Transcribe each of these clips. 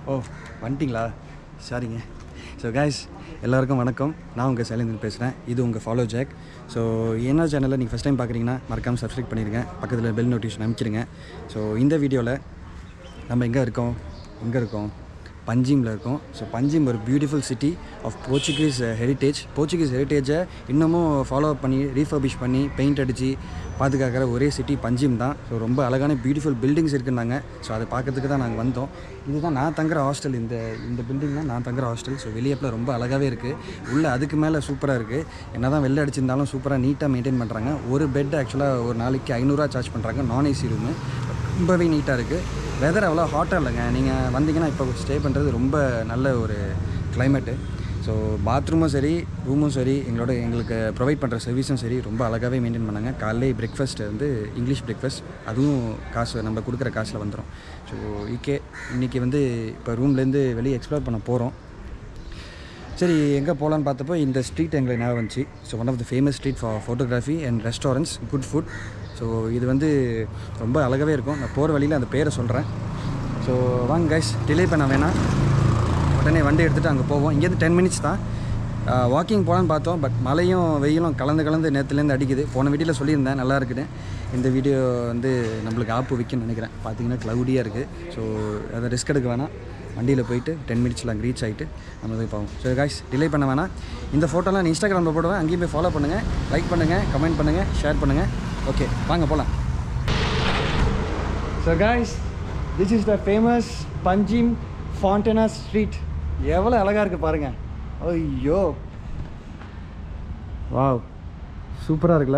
ஓ வந்துட்டிங்களா சாரிங்க so guys எல்லாருக்கும் வணக்கம் நான் உங்கள் சைலேந்திரன் பேசுகிறேன் இது உங்கள் ஃபாலோ ஜாக் ஸோ என்ன சேனலில் நீங்கள் ஃபஸ்ட் டைம் பார்க்குறீங்கன்னா மறக்காமல் சப்ஸ்கிரைப் பண்ணிடுங்க பக்கத்தில் பெல் நோட்டிஃபிகேஷன் அமைச்சிருங்க ஸோ இந்த வீடியோவில் நம்ம எங்கே இருக்கோம் எங்கே இருக்கோம் பஞ்சிமில் இருக்கோம் ஸோ பஞ்சிம் ஒரு beautiful city of Portuguese heritage Portuguese ஹெரிட்டேஜை இன்னமும் ஃபாலோ பண்ணி ரீஃபர்பிஷ் பண்ணி பெயிண்ட் அடித்து பாதுகாக்கிற ஒரே சிட்டி பஞ்சிம் தான் ஸோ ரொம்ப அழகான பியூட்டிஃபுல் பில்டிங்ஸ் இருக்குன்னாங்க ஸோ அதை பார்க்கறதுக்கு தான் நாங்கள் வந்தோம் இதுதான் நான் தங்குற ஹாஸ்டல் இந்த இந்த பில்டிங் தான் நான் தங்குற ஹாஸ்டல் ஸோ வெளியப்பில் ரொம்ப அழகாகவே இருக்குது உள்ளே அதுக்கு மேலே சூப்பராக இருக்குது என்ன தான் வெளில அடிச்சிருந்தாலும் சூப்பராக நீட்டாக மெயின்டைன் பண்ணுறாங்க ஒரு பெட் ஆக்சுவலாக ஒரு நாளைக்கு ஐநூறுரூவா சார்ஜ் பண்ணுறாங்க நான் ஏசி ரூமு ரொம்பவே நீட்டாக இருக்குது வெதர் அவ்வளோ ஹாட்டாக இல்லைங்க நீங்கள் வந்தீங்கன்னா இப்போ ஸ்டே பண்ணுறது ரொம்ப நல்ல ஒரு கிளைமேட்டு ஸோ பாத்ரூமும் சரி ரூமும் சரி எங்களோட எங்களுக்கு ப்ரொவைட் பண்ணுற சர்வீஸும் சரி ரொம்ப அழகாகவே மெயின்டைன் பண்ணாங்க காலையிலே பிரேக்ஃபாஸ்ட் வந்து இங்கிலீஷ் பிரேக்ஃபாஸ்ட் அதுவும் காசு நம்ம கொடுக்குற காசில் வந்துடும் ஸோ ஓகே இன்றைக்கி வந்து இப்போ ரூம்லேருந்து வெளியே எக்ஸ்ப்ளோர் பண்ண போகிறோம் சரி எங்கே போகலான்னு பார்த்தப்போ இந்த ஸ்ட்ரீட் எங்களுக்கு ஞாபகம் வந்துச்சு so one of the famous street for photography and restaurants good food so இது வந்து ரொம்ப அழகாகவே இருக்கும் நான் போகிற வழியில் அந்த பேரை சொல்கிறேன் ஸோ வாங்க கைஸ் டிலே பண்ண வேணாம் உடனே வண்டி எடுத்துகிட்டு அங்கே போவோம் இங்கேருந்து டென் மினிட்ஸ் தான் வாக்கிங் போகலான்னு பார்த்தோம் பட் மழையும் வெயிலும் கலந்து கலந்து நேற்றுலேருந்து அடிக்குது போன வீடியோவில் சொல்லியிருந்தேன் நல்லா இருக்குன்னு இந்த வீடியோ வந்து நம்மளுக்கு ஆப்பு விற்கும்னு நினைக்கிறேன் பார்த்தீங்கன்னா க்ளவுடியாக இருக்குது ஸோ அதை ரிஸ்க் எடுக்க வேணாம் வண்டியில் போயிட்டு டென் மினிட்ஸில் அங்கே ரீச் ஆகிட்டு நம்ம போய் போவோம் ஸோ காய்ஸ் டிலே பண்ண வேணாம் இந்த ஃபோட்டோலாம் நான் இன்ஸ்டாகிராமில் போடுவேன் அங்கேயும் போய் ஃபாலோ பண்ணுங்கள் லைக் பண்ணுங்கள் கமெண்ட் பண்ணுங்கள் ஷேர் பண்ணுங்கள் ஓகே வாங்க போகலாம் so guys this is the famous Panjim Fontainhas street எவ்வளோ அழகாக இருக்குது பாருங்கள் ஐயோ வாவ் சூப்பராக இருக்குல்ல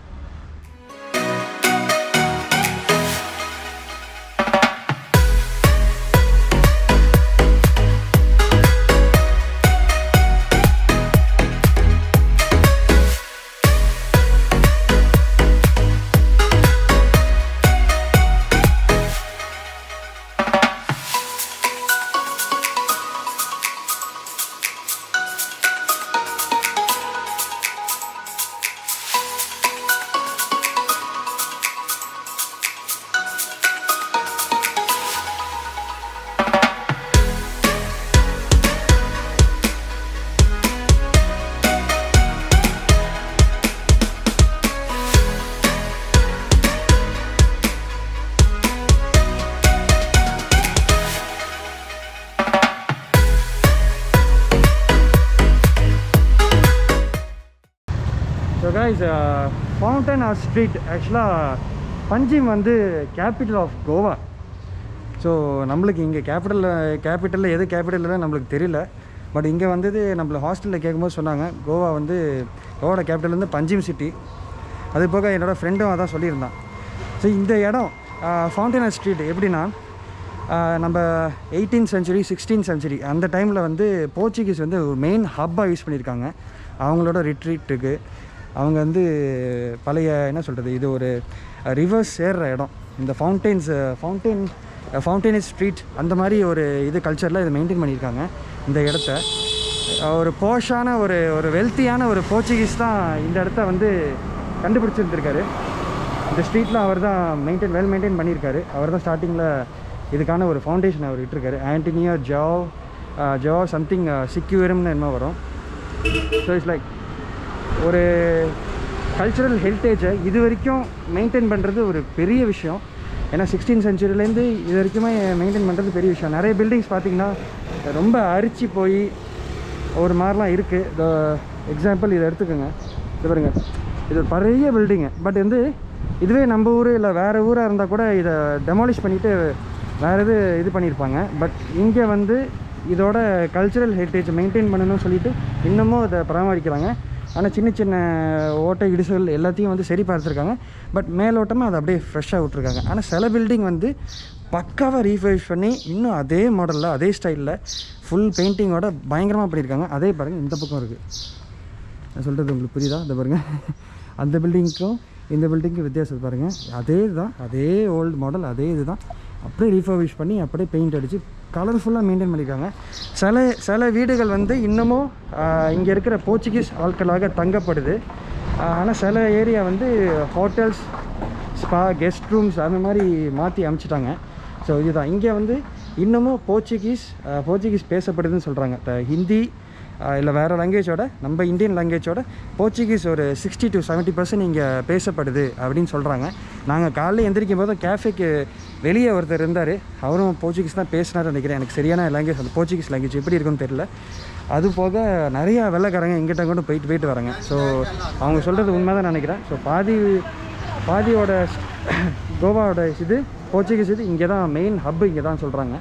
so guys Fontainhas street ஆக்சுவலாக பஞ்சிம் வந்து கேபிட்டல் ஆஃப் கோவா ஸோ நம்மளுக்கு இங்கே கேபிட்டலில் கேபிட்டலில் எது கேபிட்டலில் நம்மளுக்கு தெரியல பட் இங்கே வந்தது நம்மள ஹாஸ்டலில் கேட்கும்போது சொன்னாங்க கோவா வந்து கோவாட கேபிட்டல் வந்து பஞ்சிம் சிட்டி அது போக என்னோடய ஃப்ரெண்டும் அதான் சொல்லியிருந்தான் ஸோ இந்த இடம் ஃபவுண்டனர் ஸ்ட்ரீட் எப்படின்னா ஆஹ் நம்ம எயிட்டீன் சென்ச்சுரி சிக்ஸ்டீன் சென்ச்சுரி அந்த டைமில் வந்து போர்ச்சுகீஸ் வந்து ஒரு மெயின் ஹப்பாக யூஸ் பண்ணியிருக்காங்க அவங்களோட ரிட்ரீட்டுக்கு அவங்க வந்து பழைய என்ன சொல்கிறது இது ஒரு ரிவர்ஸ் சேர்ற இடம் இந்த ஃபவுண்டெயின்ஸ் ஃபவுண்டெயின் ஃபவுண்டெயின் ஸ்ட்ரீட் அந்த மாதிரி ஒரு இது கல்ச்சரில் இதை மெயின்டைன் பண்ணியிருக்காங்க இந்த இடத்த ஒரு போஷான ஒரு ஒரு வெல்த்தியான ஒரு போர்ச்சுகீஸ் தான் இந்த இடத்த வந்து கண்டுபிடிச்சிருந்துருக்காரு இந்த ஸ்ட்ரீட்டில் அவர் தான் மெயின்டைன் வெல் மெயின்டைன் பண்ணியிருக்காரு அவர் தான் ஸ்டார்டிங்கில் இதுக்கான ஒரு ஃபவுண்டேஷன் அவர் இட்டிருக்காரு ஆண்டனியோ ஜாவ் ஜாவ் சம்திங் சிக்யூரம்னு என்ன வரும் ஸோ இட்ஸ் லைக் ஒரு கல்ச்சுரல் ஹெரிட்டேஜை இது வரைக்கும் மெயின்டைன் பண்ணுறது ஒரு பெரிய விஷயம் ஏன்னா சிக்ஸ்டீன் சென்ச்சுரிலேருந்து இது வரைக்குமே மெயின்டைன் பண்ணுறது பெரிய விஷயம் நிறைய பில்டிங்ஸ் பார்த்தீங்கன்னா ரொம்ப அரிச்சு போய் ஒரு மாதிரிலாம் இருக்குது இந்த எக்ஸாம்பிள் இதை எடுத்துக்கோங்க இது பாருங்க இது ஒரு பெரிய பில்டிங்கு பட் வந்து இதுவே நம்ம ஊர் இல்லை வேறு ஊராக இருந்தால் கூட இதை டெமாலிஷ் பண்ணிவிட்டு வேறு இது இது பண்ணியிருப்பாங்க பட் இங்கே வந்து இதோட கல்ச்சுரல் ஹெரிட்டேஜ் மெயின்டைன் பண்ணணும்னு சொல்லிட்டு இன்னமும் இதை பராமரிக்கிறாங்க ஆனால் சின்ன சின்ன ஓட்டை இடிசுகள் எல்லாத்தையும் வந்து சரி பார்த்துருக்காங்க பட் மேலோட்டமாக அதை அப்படியே ஃப்ரெஷ்ஷாக விட்ருக்காங்க ஆனால் சில பில்டிங் வந்து பக்காவாக ரீஃபர்ஷ் பண்ணி இன்னும் அதே மாடலில் அதே ஸ்டைலில் ஃபுல் பெயிண்டிங்கோட பயங்கரமாக பண்ணியிருக்காங்க அதே பாருங்கள் இந்த பக்கம் இருக்குது நான் சொல்கிறது உங்களுக்கு புரியுதா இந்த பாருங்கள் அந்த பில்டிங்க்கும் இந்த பில்டிங்க்கும் வித்தியாசம் பாருங்கள் அதே தான் அதே ஓல்டு மாடல் அதே இது தான் அப்படியே ரீஃபர்பிஷ் பண்ணி அப்படியே பெயிண்ட் அடித்து கலர்ஃபுல்லாக மெயின்டைன் பண்ணியிருக்காங்க சில சில வீடுகள் வந்து இன்னமும் இங்கே இருக்கிற போர்ச்சுகீஸ் ஆட்களாக தங்கப்படுது ஆனால் சில ஏரியா வந்து ஹோட்டல்ஸ் ஸ்பா கெஸ்ட் ரூம்ஸ் அந்த மாதிரி மாற்றி அமைச்சிட்டாங்க ஸோ ஸோ இதுதான் இங்கே வந்து இன்னமும் போர்ச்சுகீஸ் அஹ், போர்ச்சுகீஸ் பேசப்படுதுன்னு சொல்கிறாங்க ஹிந்தி இல்லை வேறு லாங்குவேஜோட நம்ம இந்தியன் லாங்குவேஜோட போர்ச்சுகீஸ் ஒரு சிக்ஸ்டி டு செவன்ட்டி பர்சன்ட் இங்கே பேசப்படுது அப்படின்னு சொல்கிறாங்க நாங்கள் காலையில் எந்திரிக்கும் போது கேஃபேக்கு வெளியே ஒருத்தர் இருந்தார் அவரும் போர்ச்சுகீஸ் தான் பேசினார் நினைக்கிறேன் எனக்கு சரியான லாங்குவேஜ் அந்த போர்ச்சுகீஸ் லாங்குவேஜ் எப்படி இருக்குன்னு தெரியல அது போக நிறையா வெள்ளைக்காரங்க இங்கிட்ட கூட போயிட்டு போயிட்டு வராங்க ஸோ அவங்க சொல்கிறது உண்மை தான் நினைக்கிறேன் ஸோ பாதி பாதியோட கோவாவோட இது போர்ச்சுகீஸ் இது இங்கே தான் மெயின் ஹப் இங்கே தான் சொல்கிறாங்க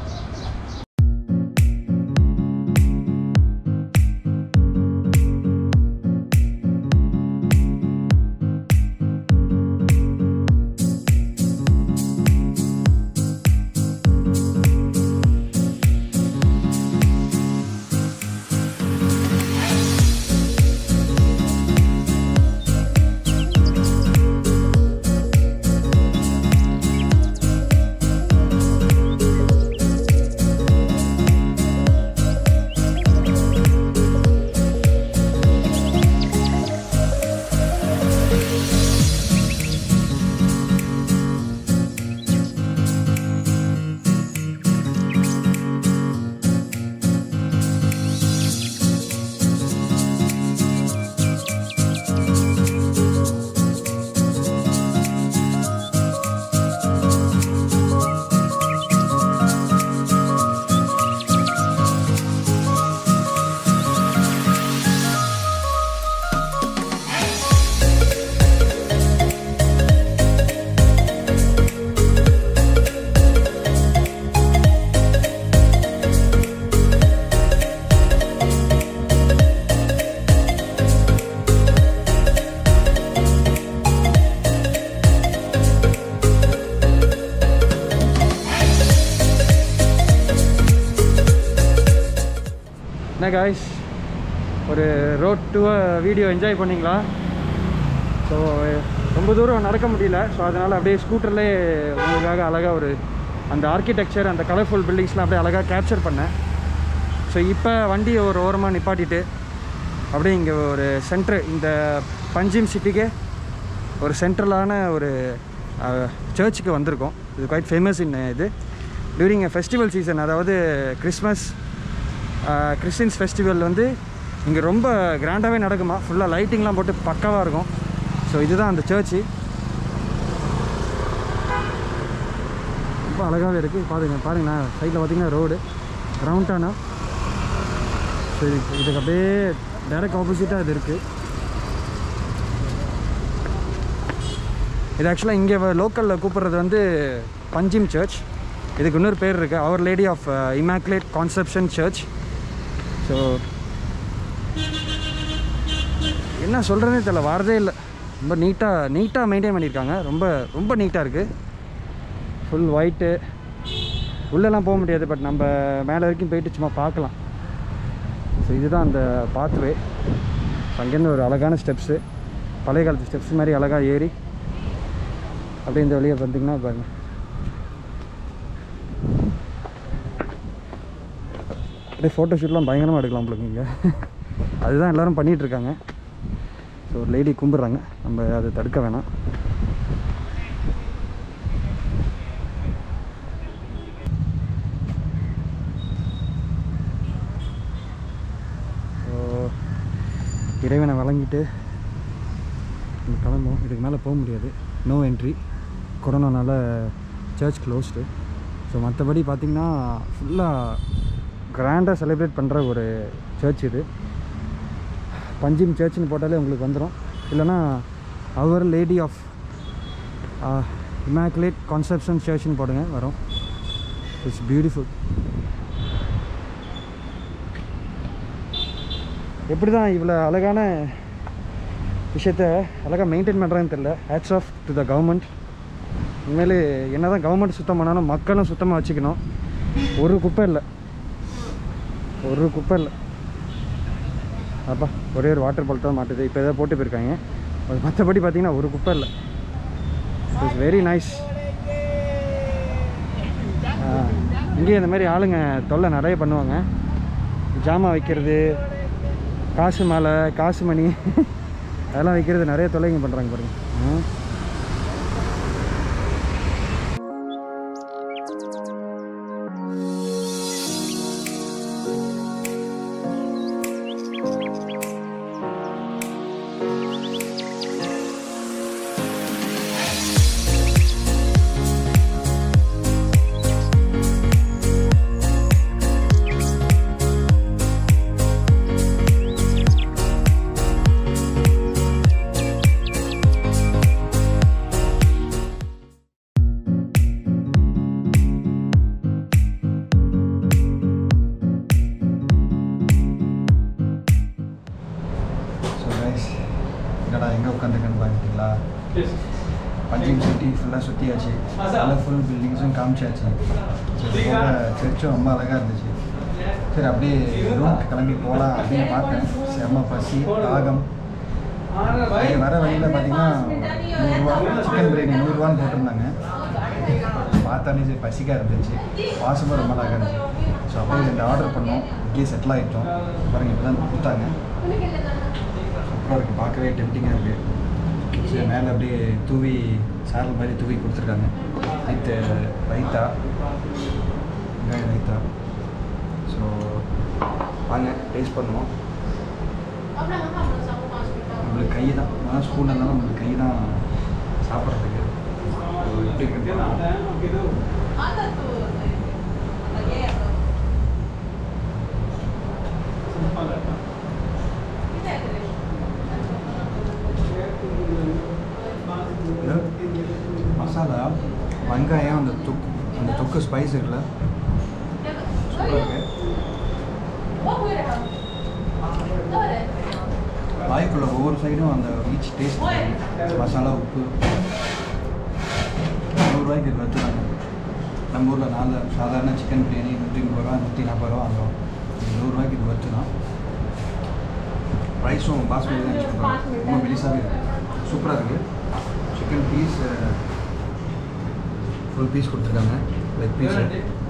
என்ன காய்ஸ் ஒரு ரோட் டூவை வீடியோ என்ஜாய் பண்ணீங்களா ஸோ ரொம்ப தூரம் நடக்க முடியல ஸோ அதனால் அப்படியே ஸ்கூட்டர்லேயே உங்களுக்காக அழகாக ஒரு அந்த ஆர்கிடெக்சர் அந்த கலர்ஃபுல் பில்டிங்ஸ்லாம் அப்படியே அழகாக கேப்சர் பண்ணேன் ஸோ இப்போ வண்டியை ஒரு ஓரமாக நிப்பாட்டிட்டு அப்படியே இங்கே ஒரு சென்ட்ரு இந்த பஞ்சிம் சிட்டிக்கே ஒரு சென்ட்ரலான ஒரு சர்ச்சுக்கு வந்திருக்கோம் இது குவைட் ஃபேமஸ் இன் இது டியூரிங் ஃபெஸ்டிவல் சீசன் அதாவது கிறிஸ்மஸ் கிறிஸ்டின்ஸ் ஃபெஸ்டிவல் வந்து இங்கே ரொம்ப கிராண்டாகவே நடக்குமா ஃபுல்லாக லைட்டிங்லாம் போட்டு பக்காவாக இருக்கும் ஸோ இதுதான் அந்த சர்ச்சு ரொம்ப அழகாகவே இருக்குது பாருங்க பாருங்கண்ணா சைடில் பார்த்தீங்கன்னா ரோடு ரவுண்டானா ஸோ இது இதுக்கு அப்படியே டைரக்ட் ஆப்போசிட்டாக இது இருக்குது இது ஆக்சுவலாக இங்கே லோக்கலில் கூப்பிட்றது வந்து பஞ்சிம் சர்ச் இதுக்கு இன்னொரு பேர் இருக்குது Our Lady of Immaculate Conception church so என்ன சொல்கிறதே தெரியல வாரதே இல்லை ரொம்ப நீட்டாக நீட்டாக மெயின்டைன் பண்ணியிருக்காங்க ரொம்ப ரொம்ப நீட்டாக இருக்குது ஃபுல் ஒயிட்டு உள்ளெல்லாம் போக முடியாது பட் நம்ம மேலே வரைக்கும் போயிட்டு சும்மா பார்க்கலாம் ஸோ இதுதான் அந்த பாத்வே அங்கேருந்து ஒரு அழகான ஸ்டெப்ஸு பழைய காலத்து ஸ்டெப்ஸ் மாதிரி அழகாக ஏறி அப்படியே இந்த வழியை பார்த்தீங்கன்னா பாருங்க அப்படியே ஃபோட்டோ ஷூட்லாம் பயங்கரமாக எடுக்கலாம் உங்களுக்கு இங்கே அதுதான் எல்லோரும் பண்ணிகிட்டு இருக்காங்க ஸோ ஒரு லேடி கும்பிட்றாங்க நம்ம அதை தடுக்க வேணாம் ஸோ இறைவனை வழங்கிட்டு இங்க கிளம்புவோம் இதுக்கு மேலே போக முடியாது நோ என்ட்ரி கொரோனானால சர்ச் க்ளோஸ்டு ஸோ மற்றபடி பார்த்திங்கன்னா ஃபுல்லாக கிராண்டாக செலிப்ரேட் பண்ணுற ஒரு சர்ச் இது பஞ்சிம் சர்ச்னு போட்டாலே உங்களுக்கு வந்துடும் இல்லைன்னா Our Lady of Immaculate Conception சர்ச்னு போடுங்க வரும் இட்ஸ் பியூட்டிஃபுல் எப்படி தான் இவ்வளோ அழகான விஷயத்த அழகாக மெயின்டைன் பண்ணுறாங்கன்னு தெரில hats off to the government உண்மையிலே என்ன தான் கவர்மெண்ட் சுத்தம் பண்ணாலும் மக்களும் சுத்தமாக வச்சுக்கணும் ஒரு குப்பை இல்லை ஒரு குப்பை இல்லை அப்பா ஒரே ஒரு வாட்டர் பால் தான் மாட்டுது இப்போ எதாவது போட்டு போயிருக்காங்க அது மற்றபடி பார்த்தீங்கன்னா ஒரு குப்பை இல்லை இட்ஸ் வெரி நைஸ் இங்கேயும் இந்த மாதிரி ஆளுங்க தொல்லை நிறைய பண்ணுவாங்க ஜாமான் வைக்கிறது காசு மாலை காசு மணி அதெல்லாம் வைக்கிறது நிறைய தொல்லைங்க பண்ணுறாங்க பாருங்க ஆ. ஸோ கைஸ் என்னடா எங்கே உட்காந்துருக்கேன்னு பார்த்துட்டீங்களா பஞ்சிங் சிட்டி ஃபுல்லாக சுற்றியாச்சு கலர்ஃபுல் பில்டிங்ஸும் காமிச்சாச்சு சரி போக சர்ச்சும் ரொம்ப அழகாக இருந்துச்சு சரி அப்படியே ரூமுக்கு கிளம்பி போகலாம் அப்படின்னு பார்த்தேன் செம்ம பசி தாகம் இங்க வர வழியில் பார்த்தீங்கன்னா நூறுரூவா சிக்கன் பிரியாணி நூறுரூவான்னு போட்டிருந்தாங்க பார்த்தாலே சரி பசிக்காக இருந்துச்சு வாசமும் ரொம்ப அழகாக இருந்துச்சு ஸோ அப்படியே ரெண்டு ஆர்டர் பண்ணோம் இங்கேயே செட்டில் ஆகிட்டோம் பாருங்க இப்போ தான் கொடுத்தாங்க சூப்பராக இருக்குது பார்க்கவே டெம்டிங்காக இருக்குது சரி மேலே அப்படியே தூவி சாரல் மாதிரி தூவி கொடுத்துருக்காங்க வித் ரைத்தா வெங்காய ரைத்தா ஸோ வாங்க டேஸ்ட் பண்ணுவோம் நம்மளுக்கு கை தான் நான் ஸ்கூலில் இருந்தாலும் நம்மளுக்கு கை தான் சாப்பிட்றதுக்கு எப்படி இருக்குன்னு பார்ப்போம். இது மசாலா வெங்காயம் அந்த தொக்கு அந்த தொக்கு ஸ்பைஸ் இருக்குல்ல சூப்பராக இருக்கு வாய்க்குள்ள ஒவ்வொரு சைடும் அந்த ஈச் டேஸ்ட் மசாலா உப்பு நூறுரூவாய்க்கு இது வச்சுருக்காங்க நம்ம ஊரில் நாலு சாதாரண சிக்கன் பிரியாணி நூற்றி முப்பது ரூபா நூற்றி நாற்பது ரூபா வாங்குறோம் இது நூறுரூவாய்க்கு இது வச்சு தான் ரைஸும் பாஸ்மதி தான் யூஸ் பண்ணுறோம் ரொம்ப மெலிசாகவே இருக்குது சூப்பராக இருக்குது சிக்கன் பீஸ் ஃபுல் பீஸ் கொடுத்துருக்காங்க லெக் பீஸ்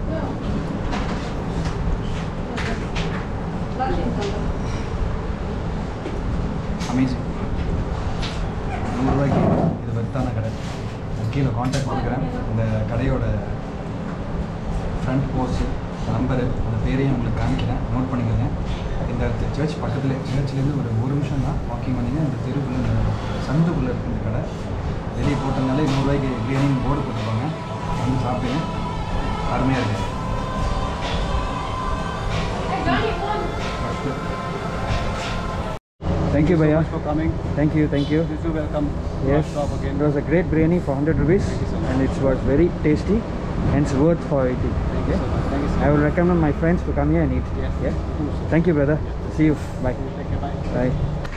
அமேசிங் நூறுரூவாய்க்கு இது வெத்தான கடை கீழே காண்டாக்ட் கொடுக்குறேன் இந்த கடையோட ஃப்ரண்ட் போஸ்ட் நம்பரு அந்த பேரையும் உங்களுக்கு காமிக்கிறேன் நோட் பண்ணிக்கோங்க இந்த சர்ச் பக்கத்தில் சர்ச்லேருந்து ஒரு ஒரு நிமிஷம் தான் வாக்கிங் பண்ணிங்க இந்த தெருவுக்குள்ள இந்த சந்துக்குள்ளே இருக்குது இந்த கடை வெளியே போட்டதுனால நூறுரூவாய்க்கு பிரியாணின்னு போர்டு போட்டிருப்பாங்க வந்து சாப்பிடுங்க அருமையாக இருக்குது Thank you, Bhaiya. for coming. Thank you, thank you. Please do welcome to Yes, our shop again. it was a great biryani for 100 rupees and it was very tasty and it's worth for it. Thank you so much. Thank you so I will much. recommend my friends to come here and eat. Yes. Yeah. Cool, sir. Thank you, brother. See you. Bye. Take care. Bye. Bye.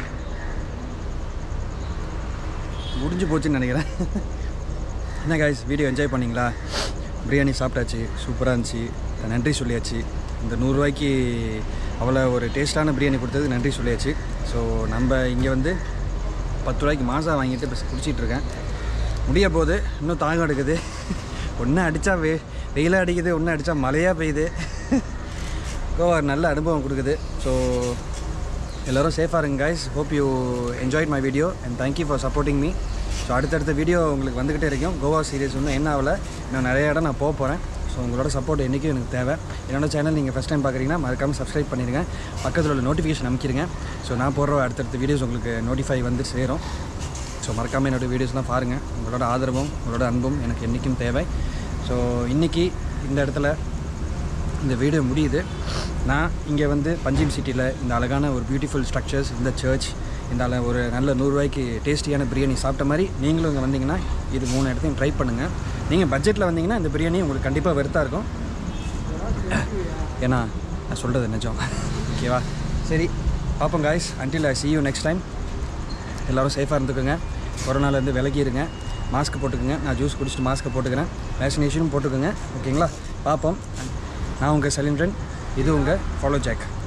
முடிஞ்சு போச்சுன்னு நினைக்கிறேன் என்ன guys video enjoy பண்ணீங்களா பிரியாணி சாப்பிட்டாச்சு சூப்பராக இருந்துச்சு நன்றி சொல்லியாச்சு இந்த நூறுரூவாய்க்கு அவ்வளோ ஒரு டேஸ்ட்டான பிரியாணி கொடுத்தது நன்றி சொல்லியாச்சு ஸோ நம்ம இங்கே வந்து பத்து ரூபாய்க்கு மாசா வாங்கிட்டு இப்போ குடிச்சிட்டு இருக்கேன் முடிய போகுது இன்னும் தாகம் எடுக்குது ஒன்று அடித்தா வெ வெயிலாக அடிக்குது ஒன்று அடித்தா மழையாக பெய்யுது கோவா நல்ல அனுபவம் கொடுக்குது ஸோ எல்லோரும் சேஃபாக இருங்க guys hope you enjoyed my video and thank you for supporting me so அடுத்தடுத்த வீடியோ உங்களுக்கு வந்துக்கிட்டே இருக்கும் கோவா சீரியஸ் வந்து என்ன ஆகலை இன்னும் நிறைய இடம் நான் போக போகிறேன் ஸோ உங்களோட சப்போர்ட் என்றைக்கும் எனக்கு தேவை என்னோட சேனல் நீங்கள் ஃபஸ்ட் டைம் பார்க்குறீங்கன்னா மறக்காமல் சப்ஸ்கிரைப் பண்ணிடுங்க பக்கத்தில் உள்ள நோட்டிஃபிகேஷன் அமைக்கிறீங்க ஸோ நான் போடுற அடுத்தடுத்த வீடியோஸ் உங்களுக்கு நோட்டிஃபை வந்து சேரும் ஸோ மறக்காமல் என்னோட வீடியோஸ்லாம் பாருங்கள் உங்களோட ஆதரவும் உங்களோட அன்பும் எனக்கு என்றைக்கும் தேவை ஸோ இன்றைக்கி இந்த இடத்துல இந்த வீடியோ முடியுது நான் இங்கே வந்து பஞ்சிம் சிட்டியில் இந்த அழகான ஒரு பியூட்டிஃபுல் ஸ்ட்ரக்சர்ஸ் இந்த சர்ச் இந்த அழ ஒரு நல்ல நூறுரூவாய்க்கு டேஸ்டியான பிரியாணி சாப்பிட்ட மாதிரி நீங்களும் இங்கே வந்தீங்கன்னா இது மூணு இடத்தையும் ட்ரை பண்ணுங்கள் நீங்கள் பட்ஜெட்டில் வந்தீங்கன்னா இந்த பிரியாணி உங்களுக்கு கண்டிப்பாக வெறுத்தாக இருக்கும் ஏன்னா நான் சொல்கிறது நிஜம் ஓகேவா சரி பார்ப்போம் guys until I see you next time எல்லோரும் சேஃபாக இருந்துக்கோங்க கொரோனாலேருந்து விலகி இருங்க மாஸ்க் போட்டுக்கோங்க நான் ஜூஸ் குடிச்சிட்டு மாஸ்க்கை போட்டுக்கிறேன் வேக்சினேஷனும் போட்டுக்கோங்க ஓகேங்களா பார்ப்போம் நான் உங்கள் சலீம்ரன் இது உங்கள் ஃபாலோ ஜாக்